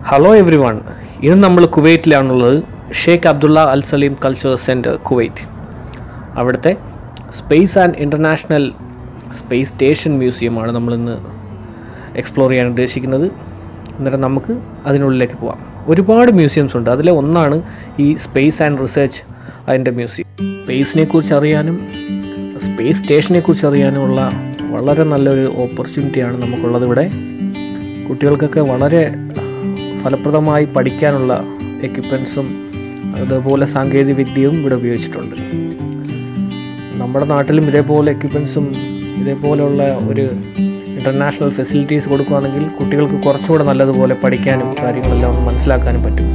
Hello every everyone ഇന്ന് നമ്മൾ കുവൈറ്റിലാണുള്ളത് Sheikh Abdullah Al Salem culture centre Kuwait അവിടുത്തെ space and international space station മ്യൂസിയമാണ് നമ്മളിന്ന് എക്സ്പ്ലോർ ചെയ്യാൻ ഉദ്ദേശിക്കുന്നത് അന്നേരം നമുക്ക് അതിനുള്ളിലേക്ക് പോവാം ഒരുപാട് മ്യൂസിയംസ് ഉണ്ട് അതിലെ ഒന്നാണ് ഈ സ്പേസ് ആൻഡ് റിസർച്ച് അതിൻ്റെ മ്യൂസിയം സ്പേസിനെ കുറിച്ച് അറിയാനും സ്പേസ് സ്റ്റേഷനെ കുറിച്ച് അറിയാനുമുള്ള വളരെ നല്ലൊരു ഓപ്പർച്യൂണിറ്റിയാണ് നമുക്കുള്ളത് ഇവിടെ കുട്ടികൾക്കൊക്കെ വളരെ ഫലപ്രദമായി പഠിക്കാനുള്ള എക്യുപ്മെൻസും അതുപോലെ സാങ്കേതിക വിദ്യയും ഇവിടെ ഉപയോഗിച്ചിട്ടുണ്ട് നമ്മുടെ നാട്ടിലും ഇതേപോലെ എക്യുപ്മെൻസും ഇതേപോലെയുള്ള ഒരു ഇൻ്റർനാഷണൽ ഫെസിലിറ്റീസ് കൊടുക്കുകയാണെങ്കിൽ കുട്ടികൾക്ക് കുറച്ചുകൂടെ നല്ലതുപോലെ പഠിക്കാനും കാര്യങ്ങളെല്ലാം ഒന്ന് മനസ്സിലാക്കാനും പറ്റും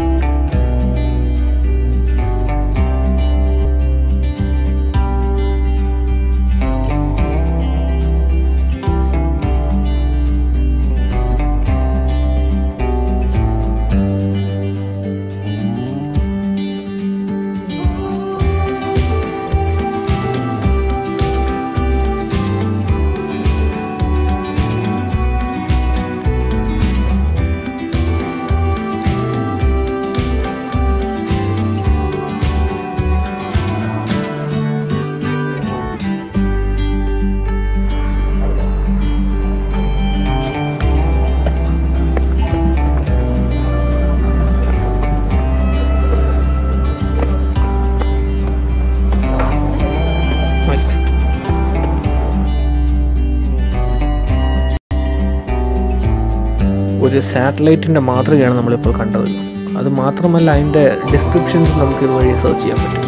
ഒരു സാറ്റലൈറ്റിൻ്റെ മാതൃകയാണ് നമ്മളിപ്പോൾ കണ്ടത് അത് മാത്രമല്ല അതിൻ്റെ ഡിസ്ക്രിപ്ഷൻസ് നമുക്ക് ഇതുവഴി സെർച്ച് ചെയ്യാൻ പറ്റും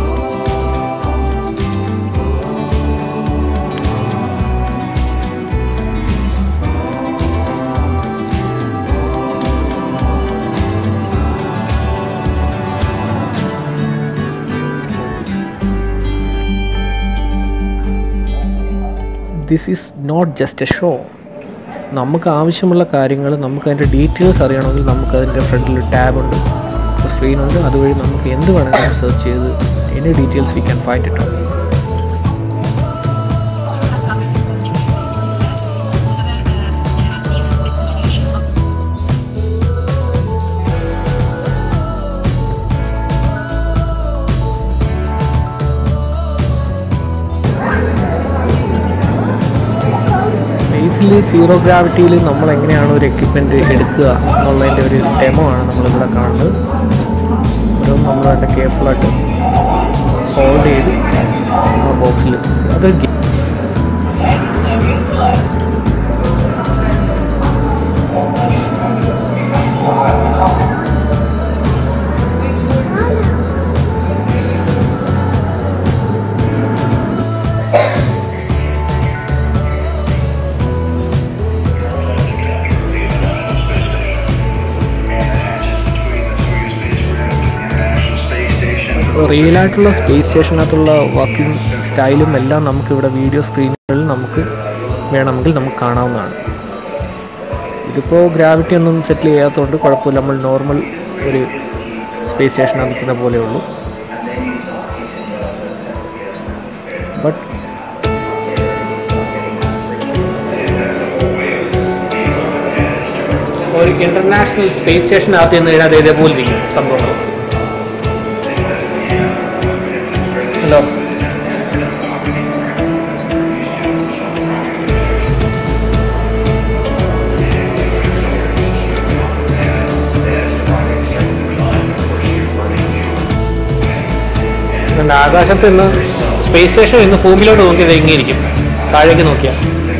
this is not just a show നമുക്ക് ആവശ്യമുള്ള കാര്യങ്ങൾ നമുക്ക് അതിൻ്റെ ഡീറ്റെയിൽസ് അറിയണമെങ്കിൽ നമുക്ക് അതിൻ്റെ ഫ്രണ്ടിൽ ടാബ് ഉണ്ട് സ്ക്രീൻ ഉണ്ട് അതുവഴി നമുക്ക് എന്ത് വേണമെങ്കിലും സെർച്ച് ചെയ്ത് any details we can find it ബേസിൽ സീറോ ഗ്രാവിറ്റിയിൽ നമ്മൾ എങ്ങനെയാണ് ഒരു എക്യുപ്മെൻറ്റ് എടുക്കുക എന്നുള്ളതിൻ്റെ ഒരു ഡെമോ ആണ് നമ്മളിവിടെ കാണുന്നത് ഓരോ നമ്മൾ അതിൻ്റെ കെയർഫുള്ളായിട്ട് ഹോൾഡ് ചെയ്ത് ആ ബോക്സിൽ അതൊരു ഗെ- റിയൽ ആയിട്ടുള്ള സ്പേസ് സ്റ്റേഷനകത്തുള്ള വർക്കിംഗ് സ്റ്റൈലും എല്ലാം നമുക്കിവിടെ വീഡിയോ സ്ക്രീനുകളിൽ നമുക്ക് വേണമെങ്കിൽ നമുക്ക് കാണാവുന്നതാണ് ഇതിപ്പോൾ ഗ്രാവിറ്റി ഒന്നും സെറ്റിൽ ചെയ്യാത്തതുകൊണ്ട് കുഴപ്പമില്ല നമ്മൾ നോർമൽ ഒരു സ്പേസ് സ്റ്റേഷനകത്ത് നിൽക്കുന്ന പോലെ ഉള്ളൂ ബട്ട് ഒരു ഇന്റർനാഷണൽ സ്പേസ് സ്റ്റേഷനകത്ത് നിന്ന് കഴിഞ്ഞാൽ അത് ഇതേപോലെ ഇരിക്കും സംഭവങ്ങൾ ഹലോ അതുകൊണ്ട് ആകാശത്ത് നിന്ന് സ്പേസ് സ്റ്റേഷൻ ഇന്ന് ഭൂമിയിലോട്ട് നോക്കിയത് എങ്ങനെ ഇരിക്കും താഴേക്ക് നോക്കിയാൽ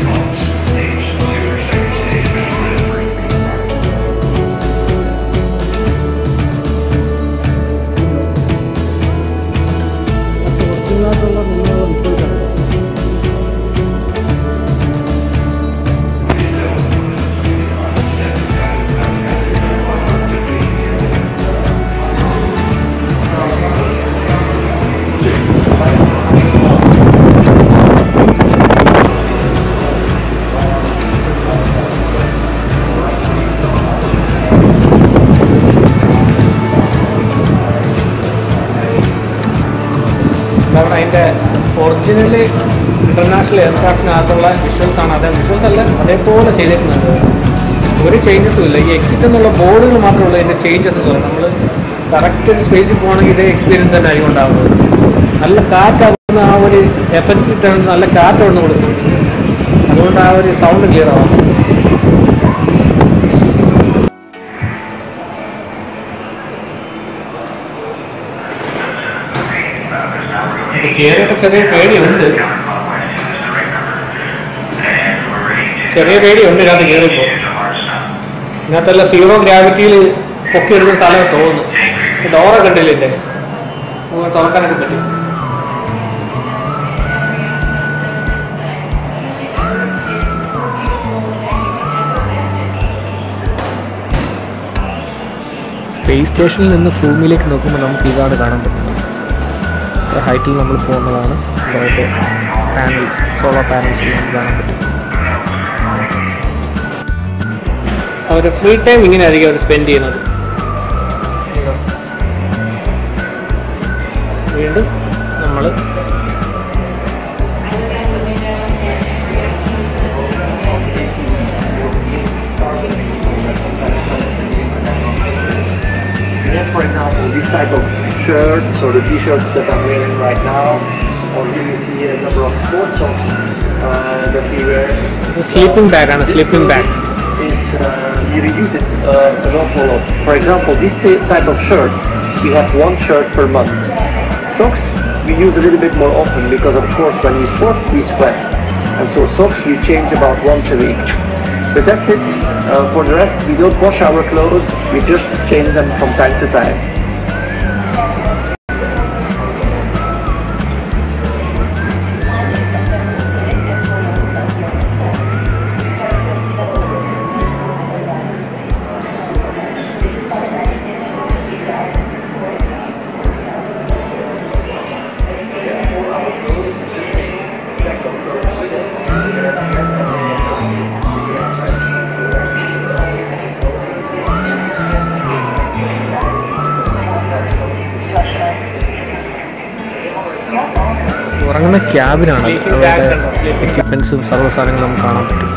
അവിടെ അതിൻ്റെ ഒറിജിനൽ ഇൻ്റർനാഷണൽ എയർക്രാഫ്റ്റിനകത്തുള്ള വിഷ്വൽസ് ആണ് അത് വിഷ്വൽസ് അല്ല അതേപോലെ ചെയ്തേക്കുന്നത് ഒരു ചേഞ്ചസും ഇല്ല ഈ എക്സിറ്റ് എന്നുള്ള ബോർഡുകൾ മാത്രമേ ഉള്ളൂ ഇതിൻ്റെ ചേഞ്ചസ് എന്ന് പറയുന്നത് നമ്മൾ കറക്റ്റ് ഒരു സ്പേസിൽ പോകണമെങ്കിൽ ഇതേ എക്സ്പീരിയൻസ് തന്നെ ആയിരിക്കും ഉണ്ടാകുന്നത് നല്ല കാറ്റാകുന്ന ആ ഒരു എഫക്റ്റ് കിട്ടാൻ നല്ല കാറ്റ് അവിടെ കൊടുക്കും അതുകൊണ്ട് ആ ഒരു സൗണ്ട് ക്ലിയർ ആവും ഇത് കയറിയപ്പോൾ ചെറിയ പേടിയുണ്ട് ചെറിയ പേടിയുണ്ട് ഇതിനകത്ത് കയറിയപ്പോൾ ഇതിനകത്തെല്ലാം സീറോ ഗ്രാവിറ്റിയിൽ പൊക്കിയെടുക്കുന്ന സ്ഥലം തോന്നുന്നു ഡോറ കണ്ടില്ലേ ഇതിന്റെ? നമുക്ക് തുറക്കാനൊക്കെ പറ്റും സ്പേസ് സ്റ്റേഷനിൽ നിന്ന് ഭൂമിയിലേക്ക് നോക്കുമ്പോൾ നമുക്ക് ഇതാണ് കാണാൻ പറ്റുന്നത് ഇത്ര ഹൈറ്റിൽ നമ്മൾ പോകുന്നതാണ് ഇവിടുത്തെ പാനൽസ് സോളാർ പാനൽസ് നമുക്ക് കാണാൻ പറ്റും അവർ ഫ്രീ ടൈം ഇങ്ങനെയായിരിക്കും അവർ സ്പെൻഡ് ചെയ്യുന്നത് വീണ്ടും നമ്മൾ Here, for example, this type of shirts or the t-shirts that I'm wearing right now, or here you see a number of sports socks uh, that we wear. Sleeping ബാഗാണ് sleeping bag Is uh, we reuse it uh, an awful lot. For example, this t- type of shirts, we have one shirt per month. Socks we use a little bit more often because, of course, when we sport, we sweat, and so socks we change about once a week. But that's it. Uh, for the rest, we don't wash our clothes. We just change them from time to time. ഉറങ്ങുന്ന ക്യാബിനാണ് അവരുടെ എക്യുപ്മെന്റ്സും സർവ്വ സാധനങ്ങളും നമുക്ക് കാണാൻ പറ്റും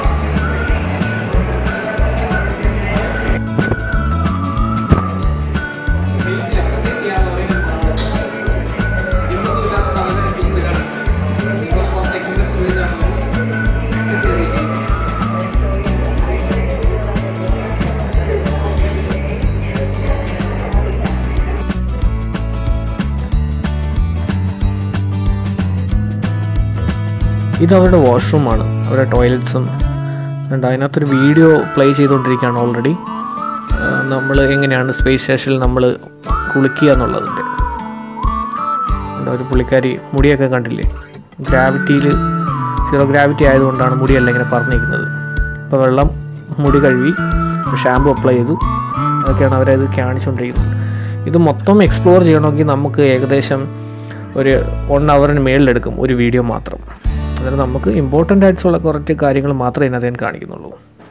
ഇത് അവരുടെ വാഷ്റൂമാണ് അവരുടെ ടോയ്ലറ്റ്സും ഉണ്ട് അതിനകത്തൊരു വീഡിയോ പ്ലേ ചെയ്തുകൊണ്ടിരിക്കുകയാണ് ഓൾറെഡി നമ്മൾ എങ്ങനെയാണ് സ്പേസ് സ്റ്റേഷനിൽ നമ്മൾ കുളിക്കുക എന്നുള്ളതിൻ്റെ ഉണ്ട്, ഒരു പുള്ളിക്കാരി മുടിയൊക്കെ കണ്ടില്ലേ ഗ്രാവിറ്റിയിൽ സീറോ ഗ്രാവിറ്റി ആയതുകൊണ്ടാണ് മുടിയെല്ലാം ഇങ്ങനെ പറഞ്ഞിരിക്കുന്നത് ഇപ്പോൾ വെള്ളം മുടി കഴുകി ഷാമ്പു അപ്ലൈ ചെയ്തു അതൊക്കെയാണ് അവരത് കാണിച്ചുകൊണ്ടിരിക്കുന്നത് ഇത് മൊത്തം എക്സ്പ്ലോർ ചെയ്യണമെങ്കിൽ നമുക്ക് ഏകദേശം ഒരു വൺ അവറിന് മേളിലെടുക്കും ഒരു വീഡിയോ മാത്രം അതായത് നമുക്ക് ഇമ്പോർട്ടൻ്റ് ആയിട്ടുള്ള കുറച്ച് കാര്യങ്ങൾ മാത്രമേ ഇതിനകത്ത് ഞാൻ കാണിക്കുന്നുള്ളൂ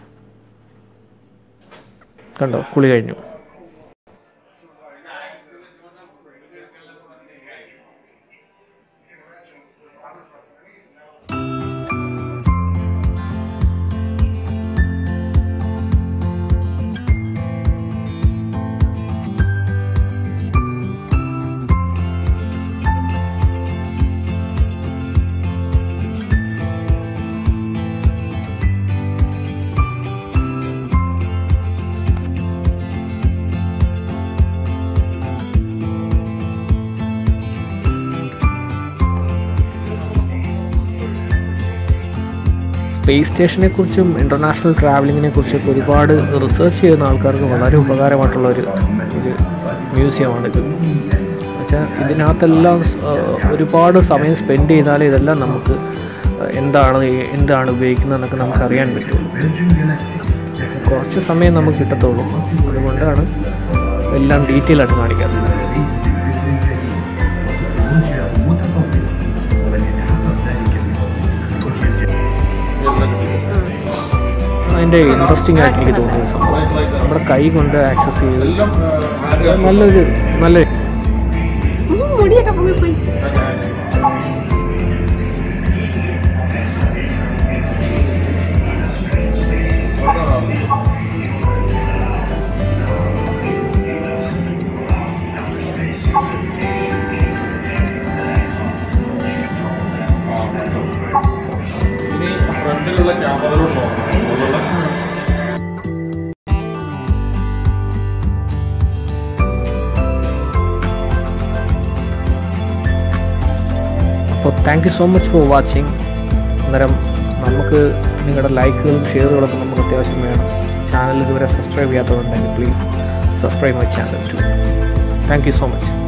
കണ്ടോ കുളി കഴിഞ്ഞു സ്പേസ് സ്റ്റേഷനെ കുറിച്ചും ഇൻ്റർനാഷണൽ ട്രാവലിങ്ങിനെ കുറിച്ചൊക്കെ ഒരുപാട് റിസർച്ച് ചെയ്യുന്ന ആൾക്കാർക്ക് വളരെ ഉപകാരമായിട്ടുള്ള ഒരു ഒരു മ്യൂസിയമാണിത് എന്നുവെച്ചാൽ ഇതിനകത്തെല്ലാം സ്- ആ, ഒരുപാട് സമയം സ്പെൻഡ് ചെയ്താലേ ഇതെല്ലാം നമുക്ക് എന്താണ് ഈ- എന്താണ് ഉപയോഗിക്കുന്നതെന്നൊക്കെ നമുക്ക് അറിയാൻ പറ്റുള്ളൂ കുറച്ച് സമയം നമുക്ക് കിട്ടത്തുള്ളൂ അതുകൊണ്ടാണ് എല്ലാം ഡീറ്റെയിൽ ആയിട്ട് കാണിക്കാത്തത് അതിൻ്റെ ഇൻട്രസ്റ്റിംഗ് ആയിട്ട് എനിക്ക് തോന്നിയ സംഭവം നമ്മുടെ കൈ കൊണ്ട് ആക്സസ് ചെയ്ത് നല്ലൊരു നല്ല ഉം, മുടിയൊക്കെ പൊങ്ങിപ്പോയി thank you so much for watching അന്നേരം നമുക്ക് നിങ്ങളുടെ ലൈക്കുകളും ഷെയറുകളൊക്കെ നമുക്ക് അത്യാവശ്യം വേണം ചാനൽ ഇതുവരെ സബ്സ്ക്രൈബ് ചെയ്യാത്തതുണ്ടെങ്കിൽ please subscribe my channel too thank you so much